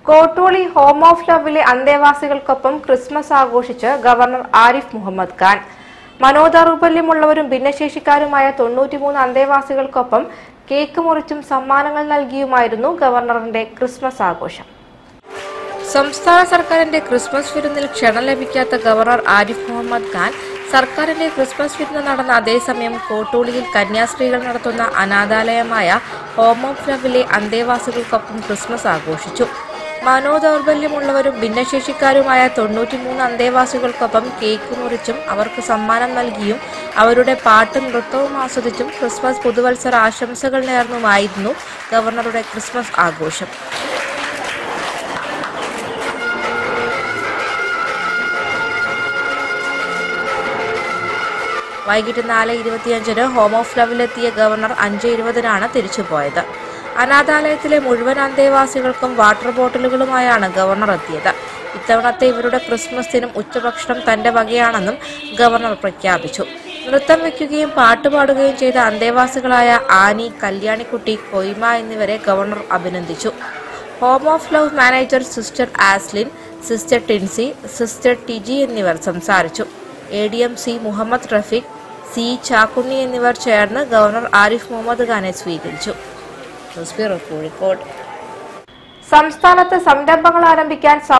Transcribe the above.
Kottoli home of ലവിലെ അന്തേവാസികൾക്കൊപ്പം Christmas ആഘോഷിച്ച് ഗവർണർ ആരിഫ് മുഹമ്മദ് ഖാൻ മനോദൗർബല്യമുള്ളവരും ഭിന്നശേഷിക്കാരുമായ തൊണ്ണൂറ്റിമൂന്ന് അന്തേവാസികൾക്കൊപ്പം കേക്ക് മുറിച്ചും സമ്മാനങ്ങൾ നൽകിയുമായിരുന്നു ഗവർണറിന്റെ ക്രിസ്മസ് ആഘോഷം സംസ്ഥാന സർക്കാരിന്റെ ക്രിസ്മസ് വിരുന്നിൽ ക്ഷണം ലഭിക്കാത്ത ഗവർണർ ആരിഫ് മുഹമ്മദ് ഖാൻ സർക്കാരിന്റെ ക്രിസ്മസ് വിരുന്ന് നടന്ന അതേസമയം കോട്ടൂളിയിൽ കന്യാസ്ത്രീകൾ നടത്തുന്ന അനാഥാലയമായ ഹോം ഓഫ് ലവിലെ അന്തേവാസികൾക്കൊപ്പം ക്രിസ്മസ് ആഘോഷിച്ചു മനോദൗർബല്യമുള്ളവരും ഭിന്നശേഷിക്കാരുമായ തൊണ്ണൂറ്റിമൂന്ന് അന്തേവാസികൾക്കൊപ്പം കേക്ക് മുറിച്ചും അവർക്ക് സമ്മാനം നൽകിയും അവരുടെ പാട്ടും നൃത്തവും ആസ്വദിച്ചും ക്രിസ്മസ് പുതുവത്സര ആശംസകൾ നേർന്നുമായിരുന്നു ഗവർണറുടെ ക്രിസ്മസ് ആഘോഷം വൈകിട്ട് നാല് ഇരുപത്തിയഞ്ചിന് ഹോം ഓഫ് ലവിലെത്തിയ ഗവർണർ അഞ്ച് ഇരുപതിനാണ് തിരിച്ചുപോയത് അനാഥാലയത്തിലെ മുഴുവൻ അന്തേവാസികൾക്കും വാട്ടർ ബോട്ടിലുകളുമായാണ് ഗവർണർ എത്തിയത് ഇത്തവണത്തെ ഇവരുടെ ക്രിസ്മസ് ദിനം ഉച്ചഭക്ഷണം തന്റെ വകയാണെന്നും ഗവർണർ പ്രഖ്യാപിച്ചു നൃത്തം വയ്ക്കുകയും പാട്ടുപാടുകയും ചെയ്ത അന്തേവാസികളായ ആനി കല്യാണിക്കുട്ടി കൊയ്മ എന്നിവരെ ഗവർണർ അഭിനന്ദിച്ചു home of love manager sister Aslin sister Tincy sister Tiji എന്നിവർ സംസാരിച്ചു A D M C Muhammad Rafeeq C Chakkunni എന്നിവർ ചേർന്ന് ഗവർണർ ആരിഫ് മുഹമ്മദ് ഖാനെ സ്വീകരിച്ചു ന്യൂസ് ബ്യൂറോ കോഴിക്കോട് സംസ്ഥാനത്ത് സംരംഭങ്ങൾ ആരംഭിക്കാൻ